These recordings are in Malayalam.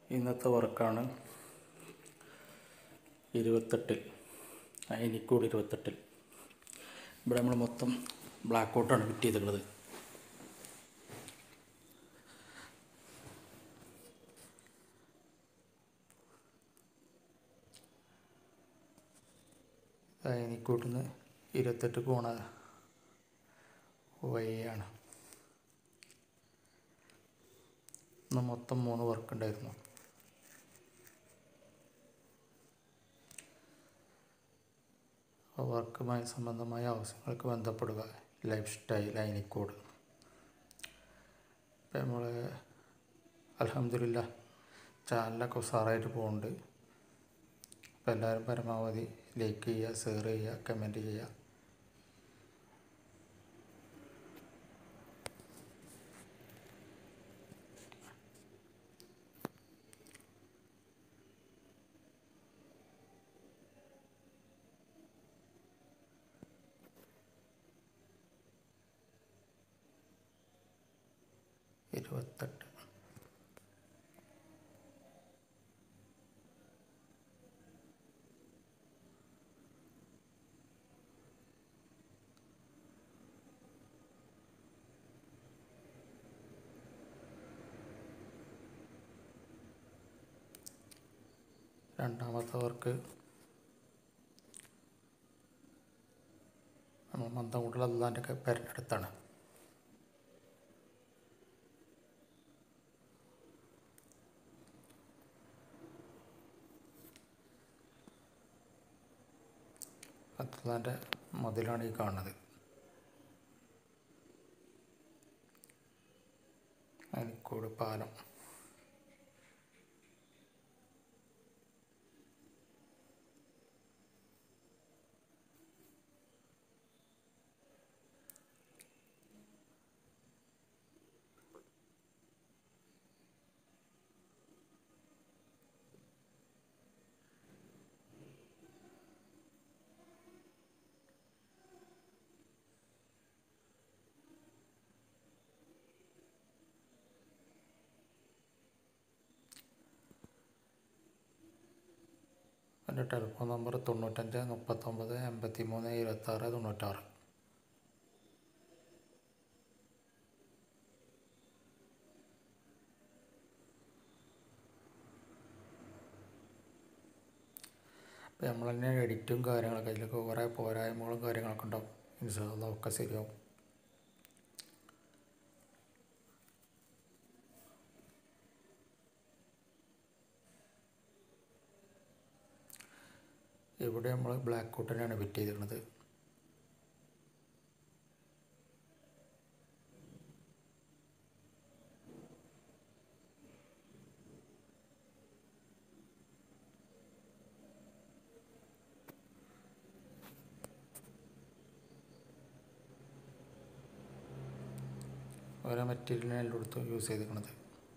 ഇന്നത്തെ വർക്കാണ് ഇരുപത്തെട്ടിൽ അയനിക്കോട് ഇരുപത്തെട്ടിൽ ഇവിടെ നമ്മൾ മൊത്തം ബ്ലാക്ക് ഔട്ടാണ് ഫിറ്റ് ചെയ്തിട്ടുള്ളത് അയനിക്കോട്ടിൽ നിന്ന് ഇരുപത്തെട്ട് പോണ വഴിയാണ് ഇന്ന് മൊത്തം മൂന്ന് വർക്ക് ഉണ്ടായിരുന്നു വർക്കുമായി സംബന്ധമായ ആവശ്യങ്ങൾക്ക് ബന്ധപ്പെടുക ലൈഫ് സ്റ്റൈൽ അയനിക്കോട് ഇപ്പം നമ്മൾ അലഹമില്ല ചാനലൊക്കെ ഉഷാറായിട്ട് പോകുന്നുണ്ട് അപ്പോൾ എല്ലാവരും പരമാവധി ലൈക്ക് ചെയ്യുക ഷെയർ ചെയ്യുക കമൻറ്റ് ചെയ്യുക ഇരുപത്തെട്ട് രണ്ടാമത്തെ വർക്ക് നമ്മൾ മന്ദംകുട്ടിൽ അള്ളാൻ്റെ ഒക്കെ പേരിനടുത്താണ് അള്ളാൻ്റെ മതിലാണ് ഈ കാണുന്നത് അനിക്കോട് പാലം എൻ്റെ ടെലിഫോൺ നമ്പർ തൊണ്ണൂറ്റഞ്ച് മുപ്പത്തൊമ്പത് എൺപത്തി മൂന്ന് ഇരുപത്താറ് തൊണ്ണൂറ്റാറ് അപ്പം നമ്മൾ തന്നെ എഡിറ്റും കാര്യങ്ങളൊക്കെ ഇതിലൊക്കെ കുറേ പോരായ്മകളും കാര്യങ്ങളൊക്കെ ഉണ്ടാവും ഇൻഷാല്ല ഒക്കെ ശരിയാവും ഇവിടെ നമ്മൾ ബ്ലാക്ക് കോട്ടനാണ് ഫിറ്റ് ചെയ്തിരുന്നത് ഓരോ മെറ്റീരിയലിനെ എല്ലായിടത്തും യൂസ് ചെയ്തിരിക്കുന്നത്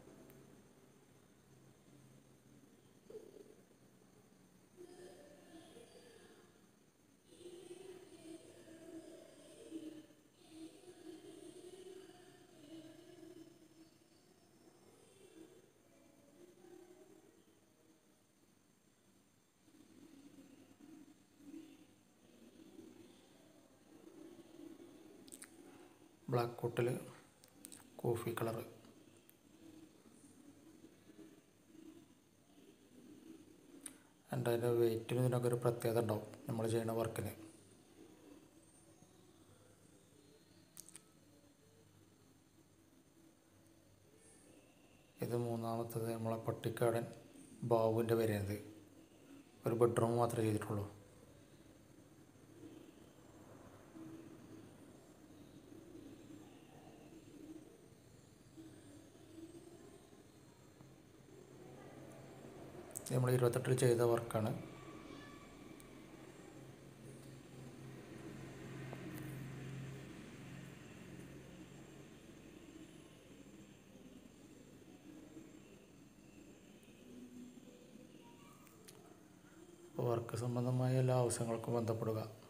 ബ്ലാക്ക് കോട്ടിൽ കോഫി കളറ് and അതിൻ്റെ വെയിറ്റിന് ഇതിനൊക്കെ ഒരു പ്രത്യേകത ഉണ്ടാവും നമ്മൾ ചെയ്യുന്ന വർക്കിന് ഇത് മൂന്നാമത്തത് നമ്മളെ പട്ടിക്കാടൻ ബാബുവിൻ്റെ വരുന്നത് ഒരു ബെഡ്റൂം മാത്രമേ ചെയ്തിട്ടുള്ളൂ ഇത് നമ്മൾ ഇരുപത്തെട്ടിൽ ചെയ്ത വർക്കാണ് വർക്ക് സംബന്ധമായ എല്ലാ ആവശ്യങ്ങൾക്കും ബന്ധപ്പെടുക